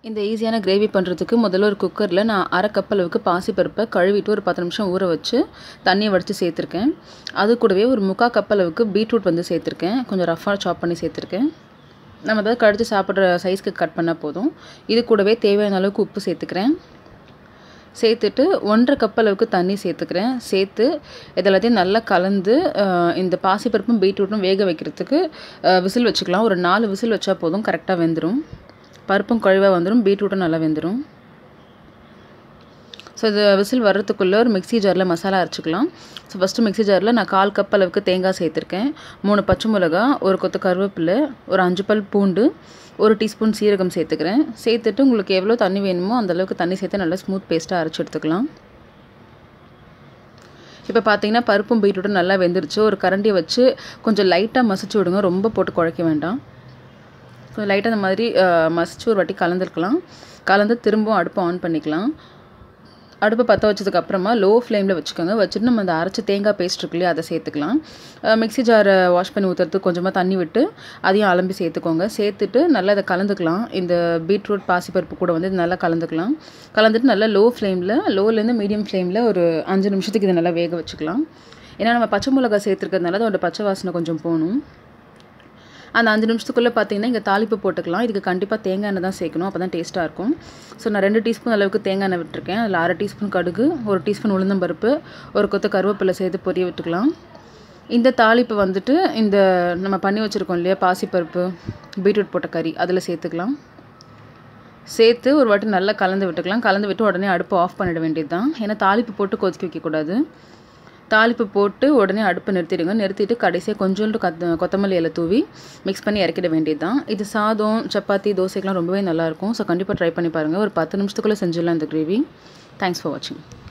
இந்த ஈஸியான கிரேவி பண்ணுறதுக்கு முதல்ல ஒரு குக்கரில் நான் அரை கப் அளவுக்கு பாசிப்பருப்பை கழுவிட்டு ஒரு பத்து நிமிஷம் ஊற வச்சு தண்ணியை வடித்து சேர்த்துருக்கேன் அது கூடவே ஒரு முக்கால் கப் அளவுக்கு பீட்ரூட் வந்து சேர்த்துருக்கேன் கொஞ்சம் ரஃபாக சாப் பண்ணி சேர்த்துருக்கேன் நம்ம ஏதாவது கடிச்சு சாப்பிட்ற சைஸ்க்கு கட் பண்ணால் போதும் இது கூடவே தேவையான அளவுக்கு உப்பு சேர்த்துக்கிறேன் சேர்த்துட்டு ஒன்றரை கப் அளவுக்கு தண்ணி சேர்த்துக்கிறேன் சேர்த்து இது எல்லாத்தையும் நல்லா கலந்து இந்த பாசிப்பருப்பும் பீட்ரூட்டும் வேக வைக்கிறதுக்கு விசில் வச்சுக்கலாம் ஒரு நாலு விசில் வச்சா போதும் கரெக்டாக வெந்துடும் பருப்பும் குழவாக வந்துடும் பீட்ரூட்டும் நல்லா வெந்துடும் ஸோ இது விசில் வர்றதுக்குள்ளே ஒரு மிக்ஸி ஜாரில் மசாலா அரைச்சிக்கலாம் ஸோ ஃபஸ்ட்டு மிக்ஸி ஜாரில் நான் கால் கப் அளவுக்கு தேங்காய் சேர்த்துருக்கேன் மூணு பச்சை மிளகா ஒரு கொத்து கருவேப்பிலை ஒரு அஞ்சு பல் பூண்டு ஒரு டீஸ்பூன் சீரகம் சேர்த்துக்கிறேன் சேர்த்துட்டு உங்களுக்கு எவ்வளோ தண்ணி வேணுமோ அந்தளவுக்கு தண்ணி சேர்த்து நல்லா ஸ்மூத் பேஸ்ட்டாக அரைச்சி எடுத்துக்கலாம் இப்போ பார்த்தீங்கன்னா பருப்பும் பீட்ரூட்டும் நல்லா வெந்துருச்சு ஒரு கரண்டியை வச்சு கொஞ்சம் லைட்டாக மசிச்சு விடுங்க ரொம்ப போட்டு குழைக்க வேண்டாம் கொஞ்சம் லைட்டாக அந்த மாதிரி மசிச்சு ஒரு வாட்டி கலந்துருக்கலாம் கலந்து திரும்பவும் அடுப்பை ஆன் பண்ணிக்கலாம் அடுப்பை பற்ற வச்சதுக்கு அப்புறமா லோ ஃப்ளேமில் வச்சுக்கோங்க வச்சுட்டு நம்ம அந்த அரைச்ச தேங்காய் பேஸ்ட் இருக்கு இல்லையா அதை சேர்த்துக்கலாம் மிக்ஸி ஜாரை வாஷ் பண்ணி ஊற்றுறதுக்கு கொஞ்சமாக தண்ணி விட்டு அதையும் அலம்பி சேர்த்துக்கோங்க சேர்த்துட்டு நல்லா இதை கலந்துக்கலாம் இந்த பீட்ரூட் பாசிப்பருப்பு கூட வந்து நல்லா கலந்துக்கலாம் கலந்துட்டு நல்லா லோ ஃப்ளேமில் லோலேருந்து மீடியம் ஃப்ளேமில் ஒரு அஞ்சு நிமிஷத்துக்கு இதை நல்லா வேக வச்சுக்கலாம் ஏன்னா நம்ம பச்சை மிளகா சேர்த்துருக்கிறதுனால அதோட பச்சை வாசனை கொஞ்சம் போகணும் அந்த அஞ்சு நிமிஷத்துக்குள்ளே பார்த்தீங்கன்னா இங்கே தாளிப்பு போட்டுக்கலாம் இதுக்கு கண்டிப்பாக தேங்காய் எண்ணெய் தான் சேர்க்கணும் அப்போ தான் டேஸ்ட்டாக இருக்கும் ஸோ நான் ரெண்டு டீஸ்பூன் அளவுக்கு தேங்காய் எண்ணெய் விட்டுருக்கேன் அதில் அரை டீஸ்பூன் கடுகு ஒரு டீஸ்பூன் உளுந்தம்பருப்பு ஒரு கொத்த கருவேப்பிலை சேர்த்து பொரிய விட்டுக்கலாம் இந்த தாளிப்பு வந்துட்டு இந்த நம்ம பண்ணி வச்சுருக்கோம் இல்லையா பாசிப்பருப்பு பீட்ரூட் போட்ட கறி அதில் சேர்த்துக்கலாம் சேர்த்து ஒரு வாட்டி நல்லா கலந்து விட்டுக்கலாம் கலந்து விட்டு உடனே அடுப்பு ஆஃப் பண்ணிட வேண்டியது தான் ஏன்னா தாளிப்பு போட்டு கொதிக்க வைக்கக்கூடாது தாளிப்பு போட்டு உடனே அடுப்பை நிறுத்திடுங்க நிறுத்திட்டு கடைசியாக கொஞ்சோண்டு கத் கொத்தமல்லி இலை தூவி மிக்ஸ் பண்ணி இறக்கிட வேண்டியது தான் இது சாதம் சப்பாத்தி தோசைக்கெலாம் ரொம்பவே நல்லாயிருக்கும் ஸோ கண்டிப்பாக ட்ரை பண்ணி பாருங்கள் ஒரு பத்து நிமிஷத்துக்குள்ளே செஞ்சிடலாம் இந்த கிரேவி தேங்க்ஸ் ஃபார் வாட்சிங்